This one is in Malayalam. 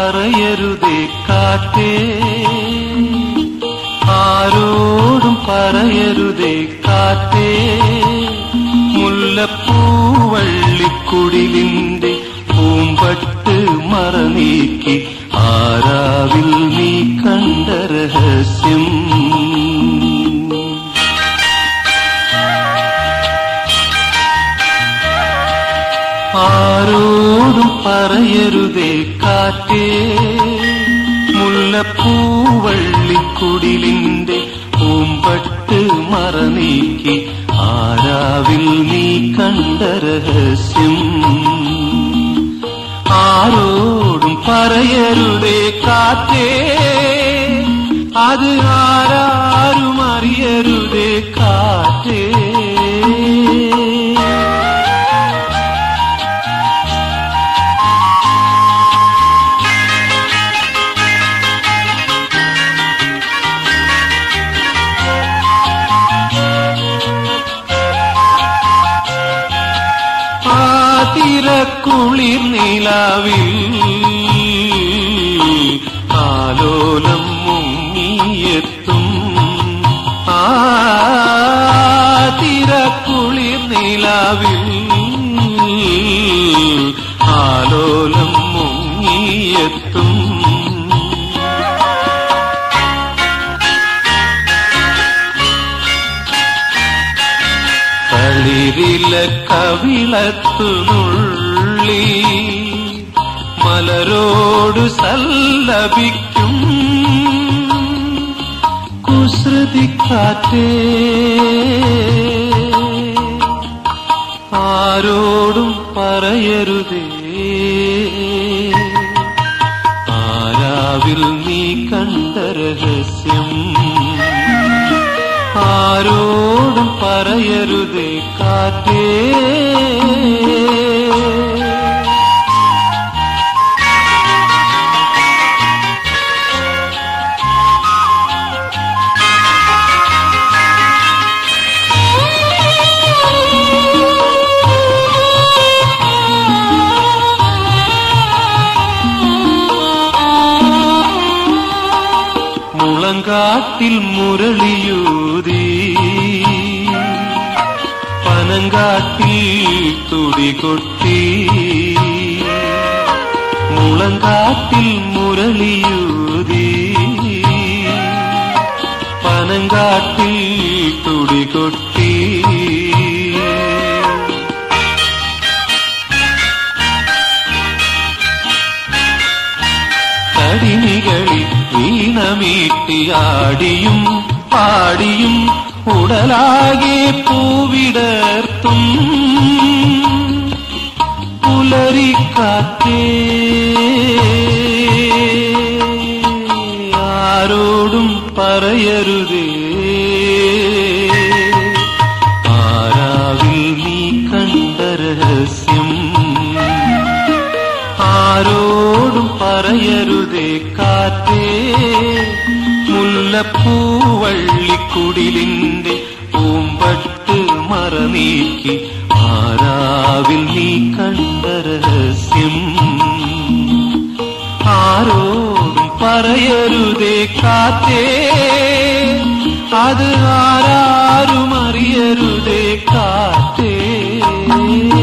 പറയരുതേ കാറ്റേ ആരോടും പറയരുതേ കാറ്റേ മുല്ലപ്പൂവള്ളിക്കുടിലിന്റെ പൂമ്പട്ട് മറനീക്കി ആരാവിൽ നീ കണ്ട രഹസ്യം ആരോടും പറയരുതേ കാറ്റേ മുല്ലപ്പൂവള്ളിക്കുടിലിന്റെ പൂമ്പട്ട് മറനീക്കി ആരാവിൽ നീ കണ്ട രഹസ്യം ആരോടും പറയരുതേ കാറ്റേ അത് ആരാരും അറിയരുതേ കാറ്റേ ആതിരക്കുളിർ നിലാവിൽ ആലോലം മുങ്ങിയെത്തും ആതിരക്കുളിർ നിലാവിൽ ആലോലം മുങ്ങിയെത്തും കളിരില കവിളത്തു നുള്ളി മലരോട് സല്ലപിക്കും കുസൃതി കാറ്റേ ആരോടും പറയരുതേ ആരാവിൽ നീ കണ്ട രഹസ്യം ആരോടും പറയരുതേ കാറ്റേ മുളങ്കാട്ടിൽ മുരളിയൂതി പനങ്കാട്ടിൽ തുടികൊട്ടി മുളങ്കാട്ടിൽ മുരളിയൂതി പനങ്കാട്ടിൽ തുടികൊട്ടി കടിനികളിൽ വീണമീട്ടിയാടിയും പാടിയും ഉടലാകെ പൂവിടർത്തും പുലരിക്കാറ്റേ ആരോടും പറയരുതേ ആരാവിൽ നീ കണ്ട രഹസ്യം ആരോടും പറയരുതേ കാറ്റേ മുല്ലപ്പൂവള്ളിക്കുടിലിന്റെ പൂമ്പട്ട് മറനീക്കി ആരാവിൽ നീ കണ്ട രഹസ്യം ആരോടും പറയരുതേ കാറ്റേ അത് ആരാരും അറിയരുതേ കാറ്റേ